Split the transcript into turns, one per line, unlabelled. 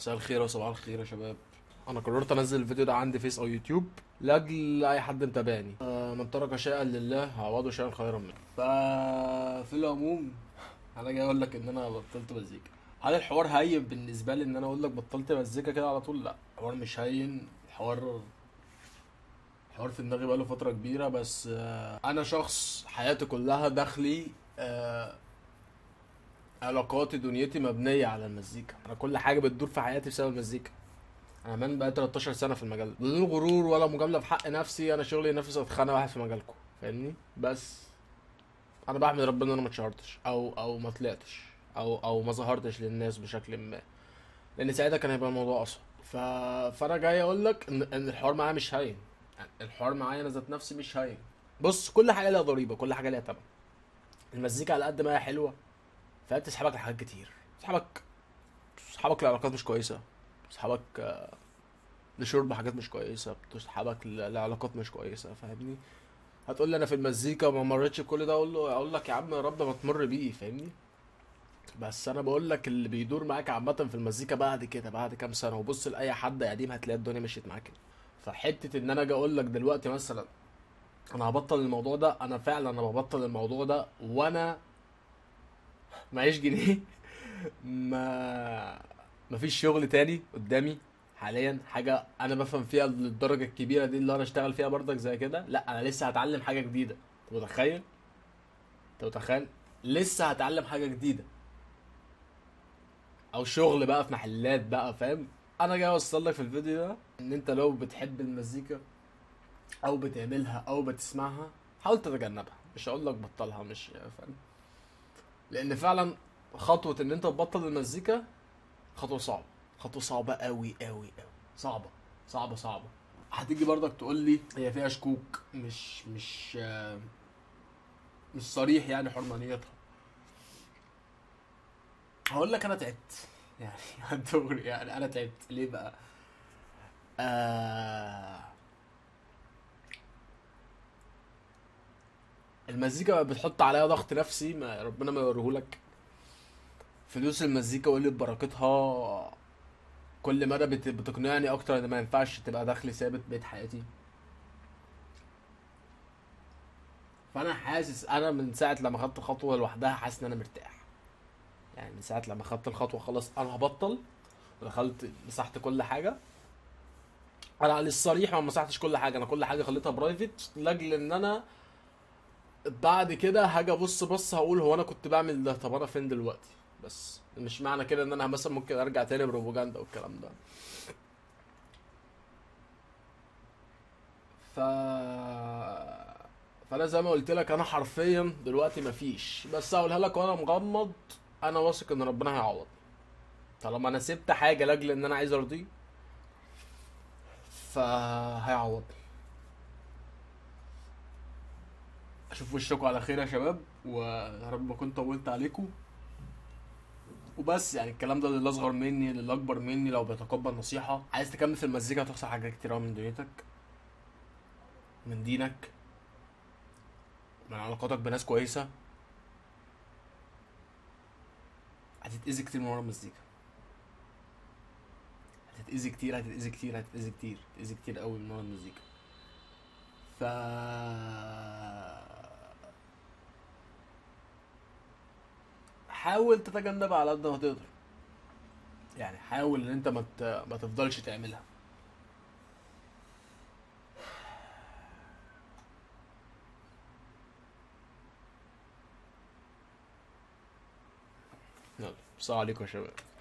مساء الخير وصباح الخير يا شباب انا قررت انزل الفيديو ده عندي فيس او يوتيوب لاجل اي حد متابعني آه، من ترك شيئا لله عوضه شيئا خيرا منه ففي العموم انا جاي اقول لك ان انا بطلت مزيكا هل الحوار هين بالنسبه لي ان انا اقول لك بطلت مزيكا كده على طول لا الحوار مش هين الحوار الحوار في دماغي بقاله فتره كبيره بس آه، انا شخص حياتي كلها دخلي آه، علاقاتي دنيتي مبنية على المزيكا أنا كل حاجة بتدور في حياتي بسبب المزيكا أنا مان بقى 13 سنة في المجال ده بدون غرور ولا مجاملة في حق نفسي أنا شغلي ينافس أتخانق واحد في مجالكم فاهمني بس أنا بحمد ربنا إن أنا ما اتشهرتش أو أو ما طلعتش أو أو ما ظهرتش للناس بشكل ما لأن ساعتها كان هيبقى الموضوع أصعب ف... فأنا جاي أقول لك إن إن الحوار معايا مش هين يعني الحوار معايا أنا ذات نفسي مش هين بص كل حاجة ليها ضريبة كل حاجة ليها تمن المزيكا على قد ما هي حلوة فهي بتسحبك لحاجات كتير بتسحبك بتسحبك لعلاقات مش كويسة بتسحبك آه، لشرب حاجات مش كويسة بتسحبك ل- لعلاقات مش كويسة فاهمني هتقول لي انا في المزيكا ما مريتش بكل ده اقول له اقول لك يا عم يا رب ما تمر بيه فاهمني بس انا بقول لك اللي بيدور معاك عامة في المزيكا بعد كده بعد كام سنة وبص لأي حد قديم هتلاقي الدنيا مشيت معاك كده فحتة ان انا اجي اقول لك دلوقتي مثلا انا هبطل الموضوع ده انا فعلا انا ببطل الموضوع ده وانا معيش جنيه ما مفيش شغل تاني قدامي حاليا حاجه انا بفهم فيها للدرجه الكبيره دي اللي انا اشتغل فيها برضك زي كده لا انا لسه هتعلم حاجه جديده انت متخيل انت متخيل لسه هتعلم حاجه جديده او شغل بقى في محلات بقى فاهم انا جاي اوصل لك في الفيديو ده ان انت لو بتحب المزيكا او بتعملها او بتسمعها حاول تتجنبها مش هقول لك بطلها مش فاهم لان فعلا خطوه ان انت تبطل المزيكا خطوه صعبه خطوه صعبه قوي قوي قوي صعبه صعبه صعبه هتيجي برضك تقول لي هي فيها شكوك مش مش آه، مش صريح يعني حرمانيتها هقول لك انا تعبت يعني دغري يعني انا تعبت ليه بقى آه المزيكا بتحط عليها ضغط نفسي ما ربنا ما يوريهولك فلوس المزيكا وقلة بركتها كل مدى بت- بتقنعني اكتر ان ما ينفعش تبقى دخل ثابت بقيت حياتي فانا حاسس انا من ساعه لما خدت الخطوه لوحدها حاسس ان انا مرتاح يعني من ساعه لما خدت الخطوه خلاص انا هبطل ودخلت مسحت كل حاجه انا للصريح ما مسحتش كل حاجه انا كل حاجه خليتها برايفت لاجل ان انا بعد كده هاجي ابص بص هقول هو انا كنت بعمل ده طب انا فين دلوقتي بس مش معنى كده ان انا مثلا ممكن ارجع تاني بروباجندا والكلام ده ف فانا زي ما قلت لك انا حرفيا دلوقتي مفيش بس هقولها لك وانا مغمض انا واثق ان ربنا هيعوض طالما انا سبت حاجه لاجل ان انا عايز ارضيه فهيعوض اشوف وشكم على خير يا شباب ويا رب ما كنت طولت عليكم وبس يعني الكلام ده للي اصغر مني للي اكبر مني لو بيتقبل نصيحه عايز تكمل في المزيكا هتخسر حاجات كتير أوي من دنيتك من دينك من علاقاتك بناس كويسه هتتأذي كتير من ورا المزيكا هتتأذي كتير هتتأذي كتير هتتأذي كتير هتتأذي كتير قوي من ورا المزيكا ف حاول تتجنبها على قد ما تقدر يعني حاول ان انت ما ت- ما تفضلش تعملها يلا السلام عليكم يا شباب